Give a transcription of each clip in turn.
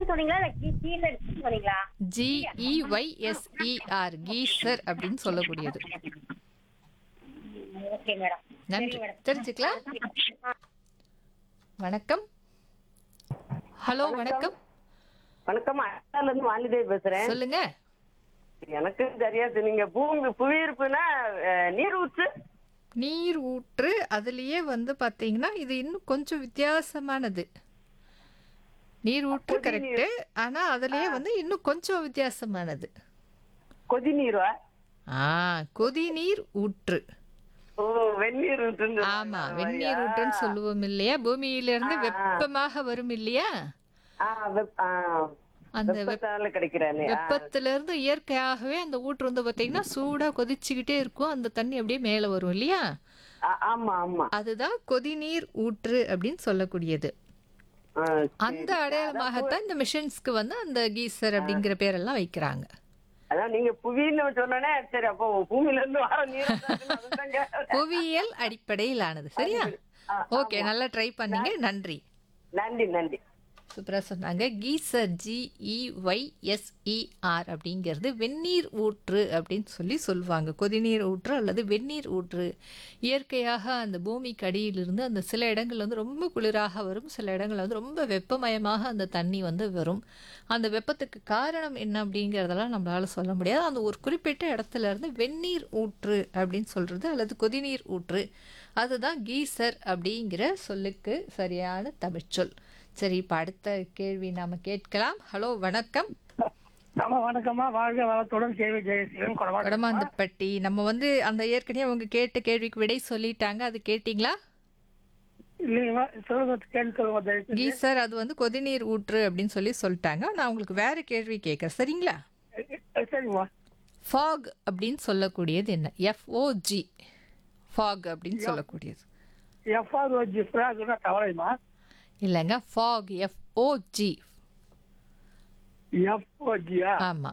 சொன்னீங்களா இல்ல key geyser சொன்னீங்களா ஜிஇஒய்எஸ்இஆர் கீசர் அப்படின்னு சொல்லக்கூடியது ஓகே மேடம் நன்றி தெரிஞ்சுக்கலாம் வணக்கம் ஹலோ வணக்கம் வணக்கம் அண்ணால இருந்து வாலிதேவி பேசுறேன் சொல்லுங்க எனக்கு தெரியாது நீங்க பூமி புவியிருப்புனா அஹ், நீர் ஊற்று நீர் ஊற்று அதுலயே வந்து பாத்தீங்கன்னா இது இன்னும் கொஞ்சம் வித்தியாசமானது நீர் ஊற்று கரெக்ட் ஆனா அதுலயே வந்து இன்னும் கொஞ்சம் வித்தியாசமானது கொதி நீரா ஆ கொதி நீர் ஊற்று ஓ வெந்நீர் ஊற்று ஆமா வெந்நீர் ஊற்றுன்னு சொல்லுவோம் இல்லையா பூமியிலிருந்து வெப்பமாக வரும் இல்லையா அந்த வெப்ப வெப்பத்தால கிடைக்கிறானே வெப்பத்துல இருந்து இயற்கையாகவே அந்த ஊற்று வந்து பாத்தீங்கன்னா சூடா கொதிச்சுக்கிட்டே இருக்கும் அந்த தண்ணி அப்படியே மேல வரும் இல்லையா ஆ- ஆமா ஆமா அதுதான் கொதிநீர் ஊற்று அப்படின்னு சொல்லக்கூடியது ஆ, அந்த அடையாளமாகத்தான் இந்த மிஷின்ஸ்க்கு வந்து அந்த கீசர் அப்படிங்கிற பேரெல்லாம் வைக்கிறாங்க அதான் நீங்க புவின்னு சொன்னோன்னே சரி அப்போ பூமியில இருந்து வர நீர் அதுதாங்க. புவியியல் அடிப்படையிலானது சரியா ஓகே நல்லா ட்ரை பண்ணீங்க நன்றி நன்றி நன்றி சூப்பராக சொன்னாங்க கீசர் ஜிஇஒய்எஸ்இஆர் அப்படிங்கிறது வெந்நீர் ஊற்று அப்படின்னு சொல்லி சொல்லுவாங்க கொதிநீர் ஊற்று அல்லது வெந்நீர் ஊற்று இயற்கையாக அந்த பூமிக்கு அடியிலிருந்து அந்த சில இடங்கள் வந்து ரொம்ப குளிராக வரும் சில இடங்கள் வந்து ரொம்ப வெப்பமயமாக அந்த தண்ணி வந்து வரும் அந்த வெப்பத்துக்கு காரணம் என்ன அப்படிங்கிறதெல்லாம் நம்மளால சொல்ல முடியாது அந்த ஒரு குறிப்பிட்ட இடத்துல இருந்து வெந்நீர் ஊற்று அப்படின்னு சொல்றது அல்லது கொதிநீர் ஊற்று அதுதான் கீசர் அப்படிங்கிற சொல்லுக்கு சரியான தமிழ்ச்சொல் சரி இப்போ அடுத்த கேள்வி நாம கேட்கலாம் ஹலோ வணக்கம் ஆமா வணக்கம்மா வாழ்க வளத்துடன் கேள்வி ஜெயசீலன் கொடவாடு வடமாந்தப்பட்டி நம்ம வந்து அந்த ஏற்கனவே அவங்க கேட்ட கேள்விக்கு விடை சொல்லிட்டாங்க அது கேட்டிங்களா இல்லைங்கம்மா சொல்லுங்க கேள்வி சொல்லுங்க தயவு செஞ்சு. கீசர் அது வந்து கொதிநீர் ஊற்று அப்படின்னு சொல்லி சொல்லிட்டாங்க நான் உங்களுக்கு வேற கேள்வி கேட்குறேன் சரிங்களா அஹ் சரிங்கம்மா ஃபாக் அப்படின்னு சொல்லக்கூடியது என்ன எஃப்ஓஜி ஃபாக் அப்படின்னு சொல்லக்கூடியது எஃப்ஆர்ஓஜி ஃபிராக்னா தவறைமா இல்லைங்க ஃபாக் எஃப்ஓஜி எஃப்ஓஜியா ஆமா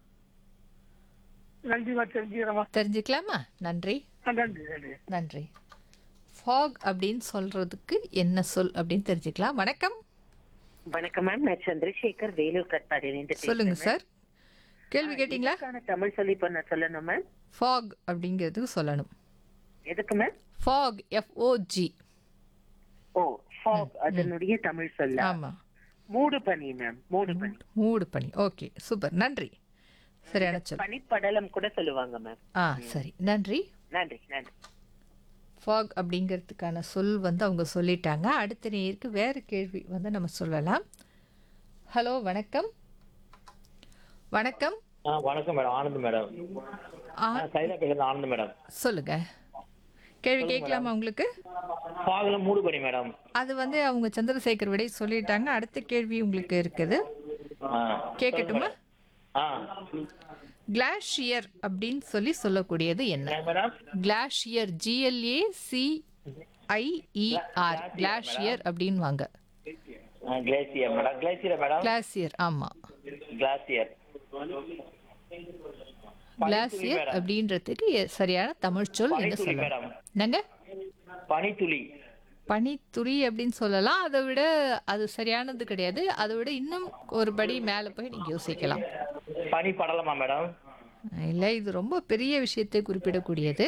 நன்றிமா தெரிஞ்சுக்கிறேம்மா தெரிஞ்சுக்கலாமா நன்றி நன்றி நன்றி நன்றி ஃபாக் அப்படின்னு சொல்றதுக்கு என்ன சொல் அப்படின்னு தெரிஞ்சுக்கலாம் வணக்கம் வணக்கம் மேம் நான் சந்திரசேகர் வேலூர் கட்பாடியிலிருந்து சொல்லுங்க சார் கேள்வி கேட்டிங்களா பேசுறேன் தமிழ் சொல்லி இப்ப நான் சொல்லணும் மேம் ஃபாக் அப்படிங்கிறதுக்கு சொல்லணும் எதுக்கு ma'am fog F O G oh fog அதனுடைய தமிழ் சொல்ல ஆமா மூடு பனி மேம் மூடு பனி மூடு பண்ணி ஓகே சூப்பர் நன்றி சரியான சொல் பனிப்படலம் கூட சொல்லுவாங்க மேம் ஆ சரி நன்றி நன்றி நன்றி ஃபாக் அப்படிங்கிறதுக்கான சொல் வந்து அவங்க சொல்லிட்டாங்க அடுத்த நேருக்கு வேற கேள்வி வந்து நம்ம சொல்லலாம் ஹலோ வணக்கம் வணக்கம் ஆ வணக்கம் மேடம் ஆனந்த் மேடம் ஆ ஆ சைதா பேசுறது ஆனந்த் மேடம் சொல்லுங்க கேள்வி கேட்கலாமா உங்களுக்கு ஃபாக்ல மூடு பண்ணி மேடம் அது வந்து அவங்க சந்திரசேகர் விடை சொல்லிட்டாங்க அடுத்த கேள்வி உங்களுக்கு இருக்குது ஆ கேட்கட்டுமா ஆ கிளாஷியர் அப்படின்னு சொல்லி சொல்லக்கூடியது என்ன என்ன madam glacier G L A C I E R glacier அப்படின்னு வாங்க glacier madam glacier madam glacier ஆமா கிளாசியர் கிளாசியர் அப்படின்றதுக்கு எ- சரியான தமிழ் சொல் என்ன பனித்துளி சொல்லலாம் மேடம் என்னங்க பனித்துளி பனித்துளி அப்படின்னு சொல்லலாம் அதை விட அது சரியானது கிடையாது அதை விட இன்னும் ஒரு படி மேலே போய் நீங்க யோசிக்கலாம் பனி படலமா மேடம் இல்லை இது ரொம்ப பெரிய விஷயத்தை குறிப்பிடக்கூடியது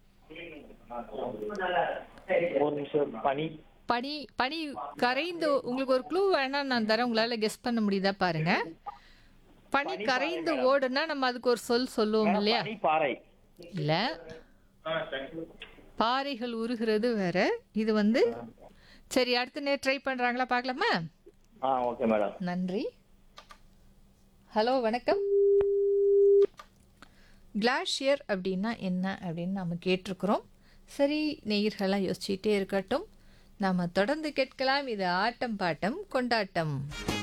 ஒரு நிமிஷம் பனி பனி பனி கரைந்து உங்களுக்கு ஒரு க்ளூ வேணா நான் தரேன் உங்களால கெஸ் பண்ண முடியுதா பாருங்க பனி கரைந்து ஓடுனா நம்ம அதுக்கு ஒரு சொல் சொல்லுவோம் இல்லையா பனி பாறை இல்ல பாறைகள் உருகிறது வேற இது வந்து சரி அடுத்த நேரம் ட்ரை பண்றாங்களா பார்க்கலாமா ஆ ஓகே மேடம் நன்றி ஹலோ வணக்கம் கிளாஷியர் அப்படின்னா என்ன அப்படின்னு நாம கேட்டிருக்கிறோம் சரி நேயர்களாக யோசிச்சுட்டே இருக்கட்டும் நாம தொடர்ந்து கேட்கலாம் இது ஆட்டம் பாட்டம் கொண்டாட்டம்